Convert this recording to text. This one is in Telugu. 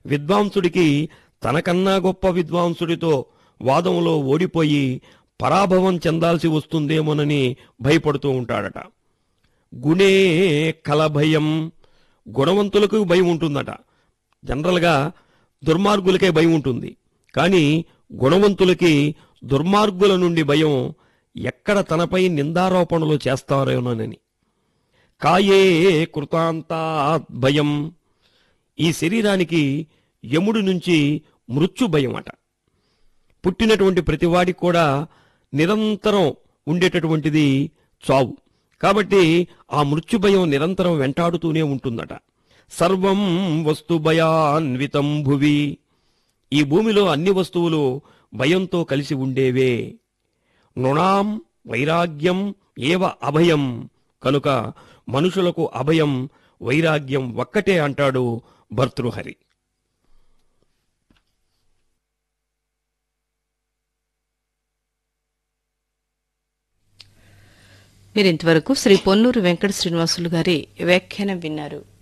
విద్వాంసుడికి తనకన్నా గొప్ప విద్వాంసుడితో వాదంలో ఓడిపోయి పరాభవం చెందాల్సి వస్తుందేమోనని భయపడుతూ ఉంటాడట గుణే కలభయం గుణవంతులకు భయం ఉంటుందట జనరల్గా దుర్మార్గులకే భయం ఉంటుంది కానీ గుణవంతులకి దుర్మార్గుల నుండి భయం ఎక్కడ తనపై నిందారోపణలు చేస్తారోనని కాయే కృతాంతాత్ భయం ఈ శరీరానికి యముడి నుంచి మృత్యు భయం అట పుట్టినటువంటి ప్రతివాడికి కూడా నిరంతరం ఉండేటటువంటిది చావు కాబట్టి ఆ మృత్యు భయం నిరంతరం వెంటాడుతూనే ఉంటుందట సర్వం వస్తు భయాన్వితం భువి ఈ భూమిలో అన్ని వస్తువులు భయంతో కలిసి ఉండేవే నృణాం వైరాగ్యం ఏవ అభయం కనుక మనుషులకు అభయం వైరాగ్యం ఒక్కటే అంటాడు భర్తృహరి మీరు ఇంతవరకు శ్రీ పొన్నూరు వెంకట శ్రీనివాసులు గారి వ్యాఖ్యానం విన్నారు